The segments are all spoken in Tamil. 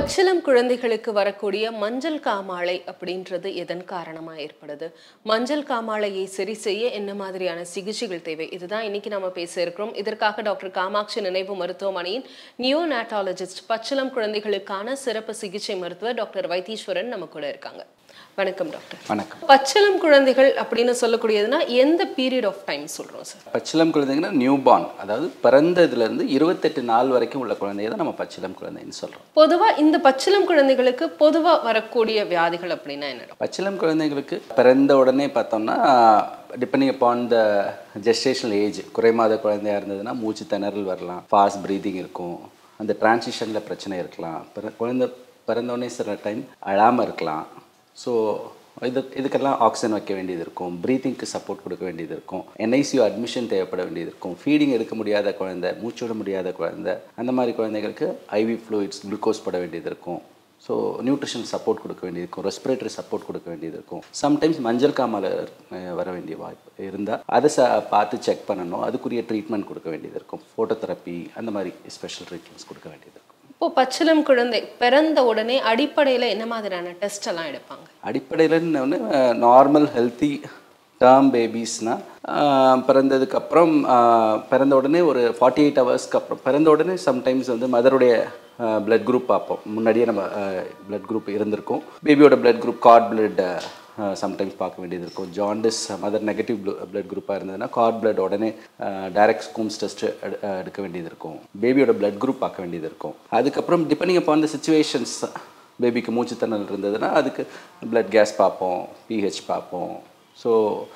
பச்சிளம் குழந்தைகளுக்கு வரக்கூடிய மஞ்சள் காமாலை அப்படின்றது எதன் காரணமா ஏற்படுது மஞ்சள் காமாலையை சரி செய்ய என்ன மாதிரியான சிகிச்சைகள் தேவை இதுதான் இன்னைக்கு நம்ம பேச இருக்கிறோம் இதற்காக டாக்டர் காமாட்சி நினைவு மருத்துவமனையின் நியோநாட்டாலஜிஸ்ட் பச்சிளம் குழந்தைகளுக்கான சிறப்பு சிகிச்சை மருத்துவர் டாக்டர் வைத்தீஸ்வரன் நம்ம கூட இருக்காங்க வணக்கம் டாக்டர் வணக்கம் பச்சிளம் குழந்தைகள் அப்படின்னு சொல்லக்கூடியதுன்னா எந்த பீரியட் ஆஃப் டைம் சொல்றோம் சார் பச்சிளம் குழந்தைங்கன்னா நியூ பார்ன் அதாவது பிறந்ததுலேருந்து இருபத்தெட்டு நாள் வரைக்கும் உள்ள குழந்தைய தான் நம்ம பச்சிளம் குழந்தைன்னு சொல்கிறோம் பொதுவா இந்த பச்சிளம் குழந்தைகளுக்கு பொதுவா வரக்கூடிய வியாதிகள் அப்படின்னா என்ன டாக்டர்? பச்சிளம் குழந்தைங்களுக்கு பிறந்த உடனே பார்த்தோம்னா depending upon the gestational age குறைமாத குழந்தையா இருந்ததுன்னா மூச்சு திணறல் வரலாம் ஃபாஸ்ட் ப்ரீதிங் இருக்கும் அந்த டிரான்சிஷனில் பிரச்சனை இருக்கலாம் பிற குழந்தை பிறந்தோடனே சில டைம் அழாமல் இருக்கலாம் ஸோ இது இதுக்கெல்லாம் ஆக்சிஜன் வைக்க வேண்டியது இருக்கும் ப்ரீத்திங்க்கு சப்போர்ட் கொடுக்க வேண்டியது இருக்கும் என்ஐசியூ அட்மிஷன் தேவைப்பட வேண்டியது இருக்கும் ஃபீடிங் எடுக்க முடியாத குழந்தை மூச்சு விட முடியாத குழந்தை அந்த மாதிரி குழந்தைகளுக்கு ஐவி ஃப்ளூயிட்ஸ் குளுக்கோஸ் போட வேண்டியது இருக்கும் ஸோ நியூட்ரிஷன் சப்போர்ட் கொடுக்க வேண்டியது இருக்கும் ரெஸ்பிரேட்டரி சப்போர்ட் கொடுக்க வேண்டியது இருக்கும் சம்டைம்ஸ் மஞ்சள் காமால அஹ், வர வேண்டிய வாய்ப்பு இருந்தால் அதை ச பார்த்து செக் பண்ணணும் அதுக்குரிய ட்ரீட்மெண்ட் கொடுக்க வேண்டியது இருக்கும் ஃபோட்டோதெரப்பி அந்த மாதிரி ஸ்பெஷல் ட்ரீட்மெண்ட்ஸ் கொடுக்க வேண்டியது இருக்கும் இப்போ பச்சிளம் குழந்தை பிறந்த உடனே அடிப்படையில என்ன மாதிரியான டெஸ்ட் எல்லாம் எடுப்பாங்க அடிப்படையில் ஒன்று நார்மல் ஹெல்த்தி டேர்ம் பேபிஸ்னால் பிறந்ததுக்கப்புறம் பிறந்த உடனே ஒரு ஃபார்ட்டி எயிட் ஹவர்ஸ்க்கு அப்புறம் பிறந்த உடனே சம்டைம்ஸ் வந்து மதருடைய பிளட் குரூப் பார்ப்போம் முன்னாடியே நம்ம பிளட் குரூப் இருந்திருக்கும் பேபியோட blood group cord blood sometimes பார்க்க வேண்டியது இருக்கும் ஜாண்டிஸ் மதர் நெகட்டிவ் பிளட் குரூப்பாக இருந்ததுன்னா கார்ட் பிளட் உடனே டைரக்ட் ஸ்கூம்ஸ் டெஸ்ட் எடுக்க வேண்டியது இருக்கும் பேபியோட பிளட் குரூப் பார்க்க வேண்டியது இருக்கும் அதுக்கப்புறம் டிபெண்டிங் அப்பான் த சுச்சுவேஷன்ஸ் பேபிக்கு மூச்சு திணறல் இருந்ததுன்னா அதுக்கு பிளட் கேஸ் பார்ப்போம் பிஹெச் பார்ப்போம் ஸோ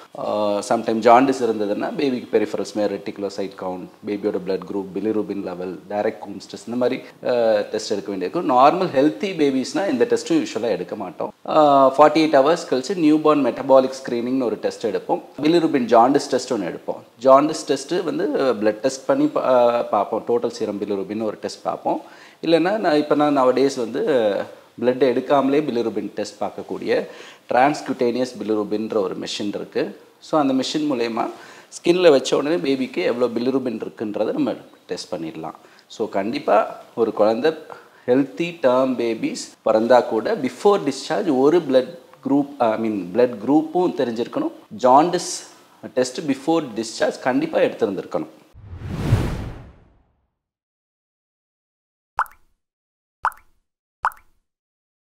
சம்டைம் ஜாண்டிஸ் இருந்ததுன்னா பேபிக்கு பெரிஃபரல்ஸ் மேல் ரெட்டிகுலோசைட் கவுண்ட் பேபியோட blood group bilirubin level direct coombs test இந்த மாதிரி டெஸ்ட் எடுக்க வேண்டியிருக்கும் நார்மல் ஹெல்த்தி பேபிஸ்னால் இந்த டெஸ்ட்டும் யூஸ்வலாக எடுக்க மாட்டோம் ஃபார்ட்டி எயிட் ஹவர்ஸ் கழிச்சு நியூ பார்ன் மெட்டபாலிக் ஸ்க்ரீனிங்னு ஒரு டெஸ்ட் எடுப்போம் பிலிரூபின் ஜாண்டிஸ் டெஸ்ட் ஒன்று எடுப்போம் ஜாண்டிஸ் டெஸ்ட்டு வந்து பிளட் டெஸ்ட் பண்ணி பா- பார்ப்போம் டோட்டல் சீரம் பிலிரூபின் ஒரு டெஸ்ட் பார்ப்போம் இல்லைன்னா நான் இப்போ நான் நவடேஸ் வந்து பிளட் எடுக்காமலே பிலிருபின் டெஸ்ட் பார்க்கக்கூடிய டிரான்ஸ்குட்டேனியஸ் பிலிருபின்ற ஒரு மெஷின் இருக்குது ஸோ அந்த மிஷின் மூலயமா ஸ்கின்ல வச்ச உடனே பேபிக்கு எவ்வளோ பிலிருபின் இருக்குன்றதை நம்ம டெஸ்ட் பண்ணிடலாம் ஸோ கண்டிப்பாக ஒரு குழந்தை ஹெல்த்தி டேர்ம் பேபிஸ் பிறந்தா கூட பிஃபோர் டிஸ்சார்ஜ் ஒரு blood group I mean blood குரூப்பும் தெரிஞ்சிருக்கணும் ஜாண்டிஸ் டெஸ்ட் பிஃபோர் டிஸ்சார்ஜ் கண்டிப்பாக எடுத்திருந்திருக்கணும்